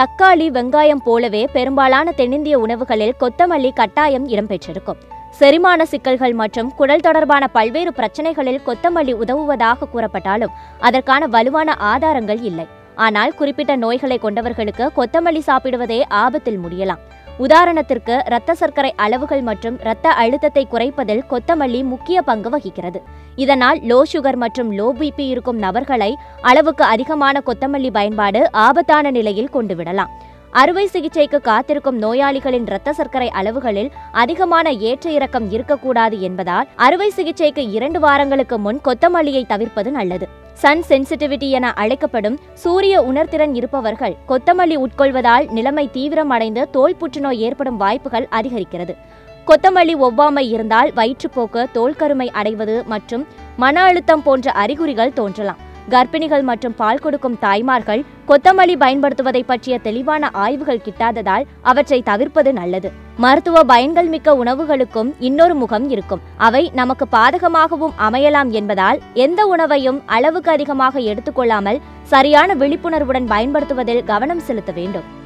தக்காளி வெங்காயம் போலவே பெரும்பாலான தென்னிந்திய உணவுகளில் கொத்தமல்லி கட்டாயம் இடம்பெற்றிருக்கும் செரிமான சிக்கல்கள் மற்றும் குடல் தொடர்பான பல்வேறு பிரச்சனைகளில் கொத்தமல்லி உதவுவதாக கூறப்பட்டாலும் அதற்கான வலுவான ஆதாரங்கள் இல்லை ஆனால் குறிப்பிட்ட நோய்களை கொண்டவர்களுக்கு கொத்தமல்லி சாப்பிடுவதே ஆபத்தில் முடியலாம் உதாரணத்திற்கு இரத்த சர்க்கரை அளவுகள் மற்றும் இரத்த அழுத்தத்தை குறைப்பதில் கொத்தமல்லி முக்கிய பங்கு வகிக்கிறது இதனால் லோ சுகர் மற்றும் லோ பிபி இருக்கும் நபர்களை அளவுக்கு அதிகமான கொத்தமல்லி பயன்பாடு ஆபத்தான நிலையில் கொண்டுவிடலாம் அறுவை சிகிச்சைக்கு காத்திருக்கும் நோயாளிகளின் இரத்த சர்க்கரை அளவுகளில் அதிகமான ஏற்ற இறக்கம் இருக்கக்கூடாது என்பதால் அறுவை சிகிச்சைக்கு இரண்டு வாரங்களுக்கு முன் கொத்தமல்லியை தவிர்ப்பது நல்லது சன் சென்சிட்டிவிட்டி என அழைக்கப்படும் சூரிய உணர்திறன் இருப்பவர்கள் கொத்தமல்லி உட்கொள்வதால் நிலைமை தீவிரமடைந்து தோல் புற்றுநோய் ஏற்படும் வாய்ப்புகள் அதிகரிக்கிறது கொத்தமல்லி ஒவ்வாமை இருந்தால் வயிற்றுப்போக்கு தோல்கருமை அடைவது மற்றும் மன அழுத்தம் போன்ற அறிகுறிகள் தோன்றலாம் கர்ப்பிணிகள் மற்றும் பால் கொடுக்கும் தாய்மார்கள் கொத்தமல்லி பயன்படுத்துவதை பற்றிய தெளிவான ஆய்வுகள் கிட்டாததால் அவற்றை தவிர்ப்பது நல்லது மருத்துவ பயன்கள் மிக்க உணவுகளுக்கும் இன்னொரு முகம் இருக்கும் அவை நமக்கு பாதகமாகவும் அமையலாம் என்பதால் எந்த உணவையும் அளவுக்கு அதிகமாக எடுத்துக்கொள்ளாமல் சரியான விழிப்புணர்வுடன் பயன்படுத்துவதில் கவனம் செலுத்த வேண்டும்